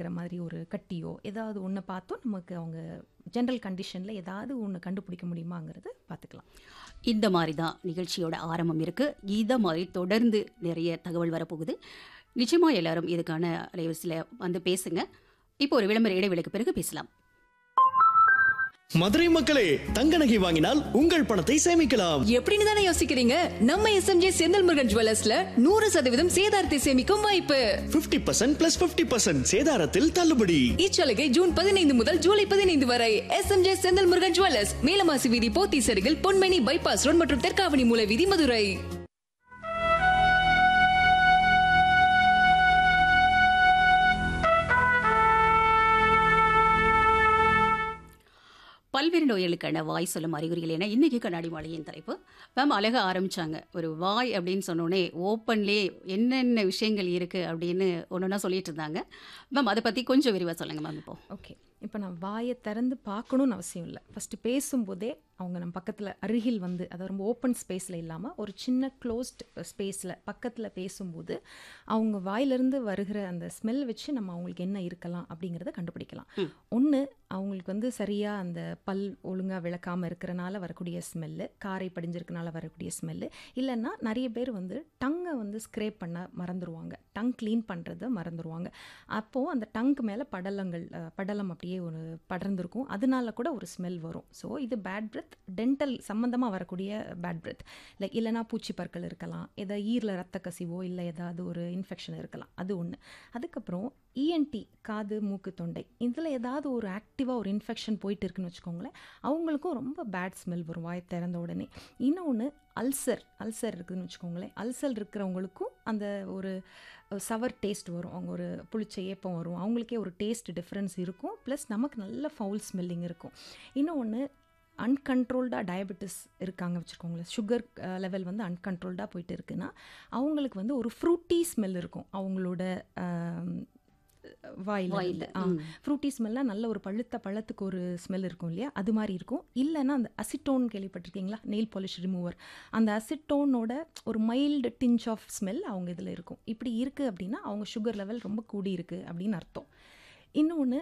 இருக்கிற மாதிரி ஒரு கட்டியோ ஏதாவது ஒன்று பார்த்தோம் நமக்கு அவங்க ஜென்ரல் கண்டிஷனில் ஏதாவது ஒன்று கண்டுபிடிக்க முடியுமாங்கிறது பார்த்துக்கலாம் இந்த மாதிரி தான் நிகழ்ச்சியோட ஆரம்பம் இருக்கு இதை மாதிரி தொடர்ந்து நிறைய தகவல் வரப்போகுது நிச்சயமா எல்லாரும் இதுக்கான அலைவரிசையில் வந்து பேசுங்க இப்போ ஒரு விளம்பர இடைவேளைக்கு பிறகு பேசலாம் மதுரை மக்களே தங்க நகை வாங்கினால் உங்கள் பணத்தை சேமிக்கலாம் எப்படின்னு தானே யோசிக்கிறீங்க நம்ம எஸ்எம்ஜே செந்தில் முருகன் ஜுவல்லர்ஸ்ல நூறு சதவீதம் சேதாரத்தை சேமிக்கும் வாய்ப்பு 50% பர்சன்ட் பிளஸ் பிப்டி பர்சன்ட் சேதாரத்தில் தள்ளுபடி இச்சலுகை ஜூன் பதினைந்து முதல் ஜூலை பதினைந்து வரை எஸ்எம்ஜே செந்தில் முருகன் ஜுவல்லர்ஸ் மேலமாசி வீதி போத்தீசரிகள் பொன்மணி பைபாஸ் ரோட் மற்றும் தெற்காவணி மூல வீதி மதுரை பல்வேறு நோய்களுக்கான வாய் சொல்லும் அறிகுறிகள் என இன்னைக்கு கண்ணாடி மாளிகையின் தலைப்பு மேம் அழக ஆரம்பிச்சாங்க ஒரு வாய் அப்படின்னு சொன்னோடனே ஓப்பன்லேயே என்னென்ன விஷயங்கள் இருக்கு அப்படின்னு ஒன்று சொல்லிட்டு இருந்தாங்க மேம் அதை பற்றி கொஞ்சம் விரிவாக சொல்லுங்க மேம் இப்போ ஓகே இப்போ நான் வாயை திறந்து பார்க்கணும்னு அவசியம் இல்லை ஃபஸ்ட்டு பேசும்போதே அவங்க நம்ம பக்கத்தில் அருகில் வந்து அதாவது ரொம்ப ஓப்பன் ஸ்பேஸில் இல்லாமல் ஒரு சின்ன க்ளோஸ்ட் ஸ்பேஸில் பக்கத்தில் பேசும்போது அவங்க வாயிலிருந்து வருகிற அந்த ஸ்மெல் வச்சு நம்ம அவங்களுக்கு என்ன இருக்கலாம் அப்படிங்கிறத கண்டுபிடிக்கலாம் ஒன்று அவங்களுக்கு வந்து சரியாக அந்த பல் ஒழுங்காக விளக்காமல் இருக்கிறனால வரக்கூடிய ஸ்மெல்லு காரை படிஞ்சிருக்கனால வரக்கூடிய ஸ்மெல்லு இல்லைன்னா நிறைய பேர் வந்து டங்கை வந்து ஸ்க்ரேப் பண்ண மறந்துடுவாங்க டங் க்ளீன் பண்ணுறத மறந்துடுவாங்க அப்போது அந்த டங்க்கு மேலே படலங்கள் அஹ், படலம் அப்படியே ஒரு படர்ந்திருக்கும் அதனால கூட ஒரு ஸ்மெல் வரும் ஸோ இது பேட் பிரெத் டென்டல் சம்மந்தமாக வரக்கூடிய பேட் பிரெத் லைக் இல்லைனா பூச்சி பற்கள் இருக்கலாம் எதா ஈரில் ரத்த கசிவோ இல்லை ஏதாவது ஒரு இன்ஃபெக்ஷன் இருக்கலாம் அது ஒன்று அதுக்கப்புறம் இஎன்டி காது மூக்கு தொண்டை இதில் ஏதாவது ஒரு ஆக்டிவாக ஒரு இன்ஃபெக்ஷன் போயிட்டு இருக்குன்னு வச்சுக்கோங்களேன் அவங்களுக்கும் ரொம்ப பேட் ஸ்மெல் வரும் வாய் திறந்த உடனே இன்னொன்று அல்சர் அல்சர் இருக்குதுன்னு வச்சுக்கோங்களேன் அல்சர் இருக்கிறவங்களுக்கும் அந்த ஒரு சவர் டேஸ்ட் வரும் அவங்க ஒரு புளிச்ச ஏப்பம் வரும் அவங்களுக்கே ஒரு டேஸ்ட் டிஃப்ரென்ஸ் இருக்கும் ப்ளஸ் நமக்கு நல்ல ஃபவுல் ஸ்மெல்லிங் இருக்கும் இன்னொன்று அன்கண்ட்ரோல்டாக டயபெட்டிஸ் இருக்காங்க வச்சுக்கோங்களேன் சுகர் லெவல் வந்து அன்கண்ட்ரோல்டாக போயிட்டு இருக்குன்னா அவங்களுக்கு வந்து ஒரு ஃப்ரூட்டி ஸ்மெல் இருக்கும் அவங்களோட ஆம், வாயில வாயில, இருந்து. ஆ ம். ஃப்ரூட்டி ஸ்மெல்லாம் நல்ல ஒரு பழுத்த பழத்துக்கு ஒரு ஸ்மெல் இருக்கும் இல்லையா அது மாதிரி இருக்கும் இல்லைன்னா அந்த அசிட்டோன் கேள்விப்பட்டிருக்கீங்களா நெயில் பாலிஷ் ரிமூவர் அந்த அசிட்டோனோட ஒரு மைல்டு டிஞ்ச் ஆஃப் ஸ்மெல் அவங்க இதில் இருக்கும் இப்படி இருக்குது அப்படின்னா அவங்க சுகர் லெவல் ரொம்ப கூடி இருக்குது அப்படின்னு அர்த்தம் இன்னொன்று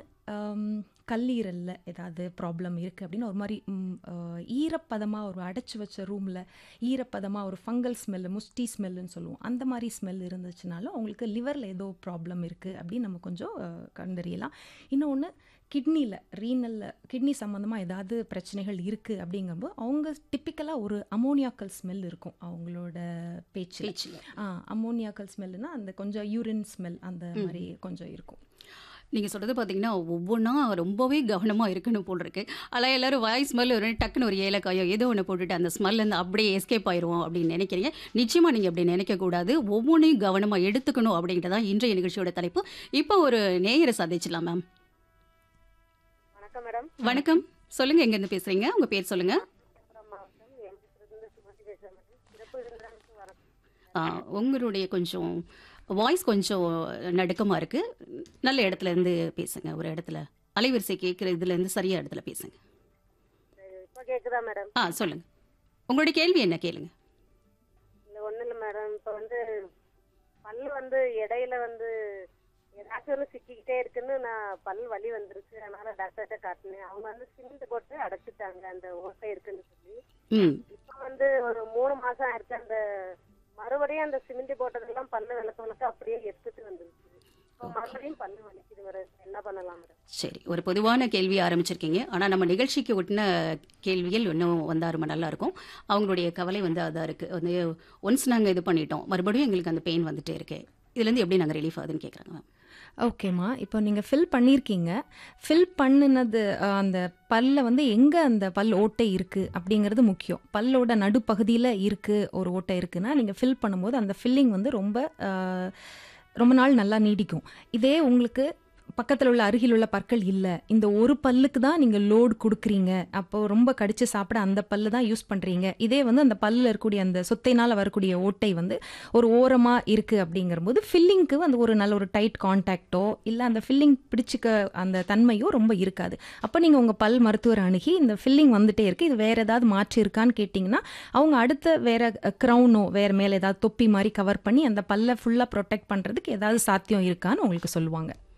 கல்லீரலில் ஏதாவது ப்ராப்ளம் இருக்குது அப்படின்னு ஒரு மாதிரி ஈரப்பதமாக ஒரு அடைச்சி வச்ச ரூமில் ஈரப்பதமாக ஒரு ஃபங்கல் ஸ்மெல்லு முஸ்டி ஸ்மெல்லுன்னு சொல்லுவோம் அந்த மாதிரி ஸ்மெல் இருந்துச்சுனாலும் அவங்களுக்கு லிவரில் ஏதோ ப்ராப்ளம் இருக்குது அப்படின்னு நம்ம கொஞ்சம் அஹ், கண்டறியலாம் இன்னொன்று கிட்னியில் ரீனலில் கிட்னி சம்மந்தமாக ஏதாவது பிரச்சனைகள் இருக்குது அப்படிங்கும்போது அவங்க டிப்பிக்கலாக ஒரு அமோனியாக்கல் ஸ்மெல் இருக்கும் அவங்களோட பேச்சு பேச்சில் ஆ அமோனியாக்கல் ஸ்மெல்லுனா அந்த கொஞ்சம் யூரின் ஸ்மெல் அந்த மாதிரி கொஞ்சம் இருக்கும் நீங்கள் சொல்கிறது பார்த்தீங்கன்னா ஒவ்வொன்றா ரொம்பவே கவனமாக இருக்கணும் போல் இருக்கு ஆனால் எல்லாரும் வாய் ஸ்மெல் ஒரு டக்குன்னு ஒரு ஏலக்காயோ ஏதோ ஒன்று போட்டுட்டு அந்த ஸ்மெல்லேருந்து அப்படியே எஸ்கேப் ஆயிடுவோம் அப்படின்னு நினைக்கிறீங்க நிச்சயமாக நீங்கள் அப்படி நினைக்கக்கூடாது ஒவ்வொன்றையும் கவனமாக எடுத்துக்கணும் அப்படின்றதான் இன்றைய நிகழ்ச்சியோட தலைப்பு இப்போ ஒரு நேயரை சந்திச்சிடலாம் மேம் வணக்கம் மேடம் வணக்கம் சொல்லுங்கள் எங்கேருந்து பேசுகிறீங்க உங்கள் பேர் சொல்லுங்கள் விழுப்புரம் மாவட்டம் எம்ஜிபுரத்துலேருந்து சுமதி பேசுகிறேன் மேடம் சிறப்பு விருந்தினருக்கு வணக்கம் ஆ, உங்களுடைய கொஞ்சம் வாய்ஸ் கொஞ்சம் நடுக்கமாக இருக்குது நல்ல இடத்துல இருந்து பேசுங்க ஒரு இடத்துல அலைவரிசை கேட்குற இதுலேருந்து சரியா இடத்துல பேசுங்க இப்போ கேட்குதா மேடம் ஆ சொல்லுங்க உங்களுடைய கேள்வி என்ன கேளுங்க இல்லை ஒன்றும் இல்லை மேடம் இப்போ வந்து பல்லு வந்து இடையில வந்து ஏதாச்சும் ஒன்று சிக்கிக்கிட்டே இருக்குன்னு நான் பல் வலி வந்துருச்சு அதனால டாக்டர்கிட்ட காட்டினேன் அவங்க வந்து சிமெண்ட் போட்டு அடைச்சிட்டாங்க அந்த ஓட்டை இருக்குன்னு சொல்லி ம் இப்போ வந்து ஒரு மூணு மாசம் ஆயிடுச்சு அந்த மறுபடியும் அந்த சிமெண்ட் போட்டதெல்லாம் பல்லு விளக்கவனுக்கு அப்படியே எடுத்துட்டு வந்துருச்சு இப்போ மறுபடியும் பல்லு வலிக்குது வர என்ன பண்ணலாம் மேடம் சரி ஒரு பொதுவான கேள்வி ஆரம்பிச்சிருக்கீங்க ஆனால் நம்ம நிகழ்ச்சிக்கு ஒட்டின கேள்விகள் இன்னும் வந்தால் ரொம்ப நல்லா இருக்கும் அவங்களுடைய கவலை வந்து அதாக இருக்குது வந்து ஒன்ஸ் நாங்கள் இது பண்ணிட்டோம் மறுபடியும் எங்களுக்கு அந்த பெயின் வந்துட்டே இருக்கு இதுலேருந்து எப்படி நாங்கள் ரிலீஃப் ஆகுதுன்னு கேட்குறாங்க மேம் ஓகேம்மா இப்போ நீங்கள் ஃபில் பண்ணியிருக்கீங்க ஃபில் பண்ணினது அஹ், அந்த பல்ல வந்து எங்கே அந்த பல் ஓட்டை இருக்குது அப்படிங்கிறது முக்கியம் பல்லோட நடுப்பகுதியில் இருக்குது ஒரு ஓட்டை இருக்குன்னா நீங்கள் ஃபில் பண்ணும்போது அந்த ஃபில்லிங் வந்து ரொம்ப அஹ், ரொம்ப நாள் நல்லா நீடிக்கும் இதே உங்களுக்கு பக்கத்தில் உள்ள அருகில் உள்ள பற்கள் இல்லை இந்த ஒரு பல்லுக்கு தான் நீங்கள் லோடு கொடுக்குறீங்க அப்போ ரொம்ப கடிச்சு சாப்பிட அந்த பல்லு தான் யூஸ் பண்ணுறீங்க இதே வந்து அந்த பல்லில் இருக்கக்கூடிய அந்த சொத்தைனால் வரக்கூடிய ஓட்டை வந்து ஒரு ஓரமாக இருக்குது அப்படிங்கிறபோது ஃபில்லிங்க்கு வந்து ஒரு நல்ல ஒரு டைட் கான்டாக்டோ இல்லை அந்த ஃபில்லிங் பிடிச்சிக்க அந்த தன்மையோ ரொம்ப இருக்காது அப்போ நீங்கள் உங்கள் பல் மருத்துவர் அணுகி இந்த ஃபில்லிங் வந்துட்டே இருக்குது இது வேறு ஏதாவது மாற்று இருக்கான்னு கேட்டிங்கன்னா அவங்க அடுத்த வேறு க்ரௌனோ வேறு மேலே ஏதாவது தொப்பி மாதிரி கவர் பண்ணி அந்த பல்லை ஃபுல்லாக ப்ரொடெக்ட் பண்ணுறதுக்கு ஏதாவது சாத்தியம் இருக்கான்னு உங்களுக்கு சொல்லுவாங்க